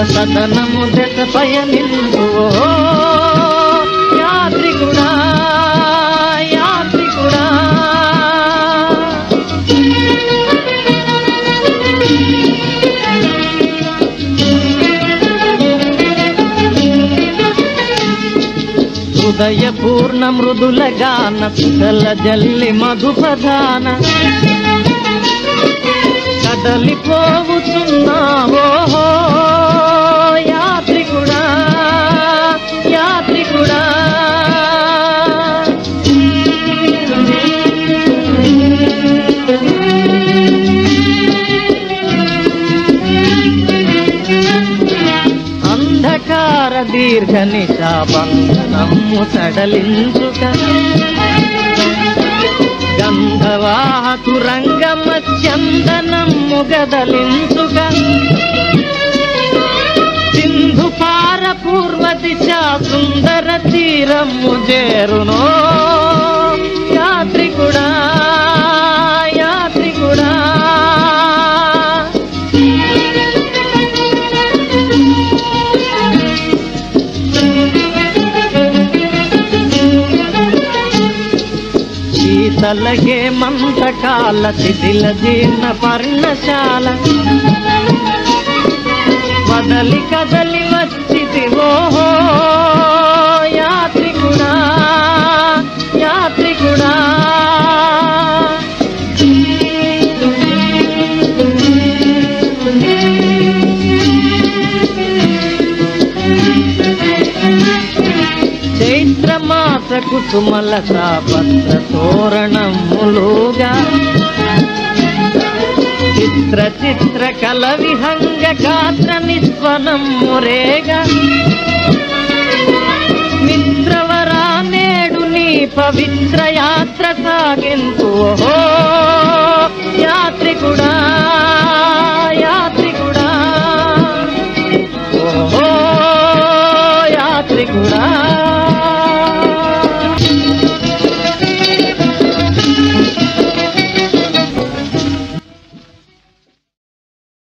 సదనము దశ పయనిందు ఓ యాత్రికుడా యాత్రికుడా హృదయ పూర్ణ మృదుల గాన సుగల జల్లి మధు ప్రధాన కదలిపోవుచున్నావో యాత్రికుడా యాత్రికుడా అంధకార దీర్ఘ నిశాబంధనము సడలించుక గంధవాహకు రంగమత్యందనము గదలించుక సింధు పార పూర్వ దిశ సుందర తీరము చేరునో యాత్రికుడా యాత్రికుడా శీతలగే మంతకాల శిథిల జీర్ణ పర్ణశాల వదలి కదలి వచ్చితి ఓహో యాత్రికుడా యాత్రికుడా చైత్రమాస కుసుమల సాపత్ర తోరణములుగా చిత్ర చిత్ర కల విహంగ గాత్ర నిస్వనం మురేగా మిత్రవరా నేడు నీ పవిత్ర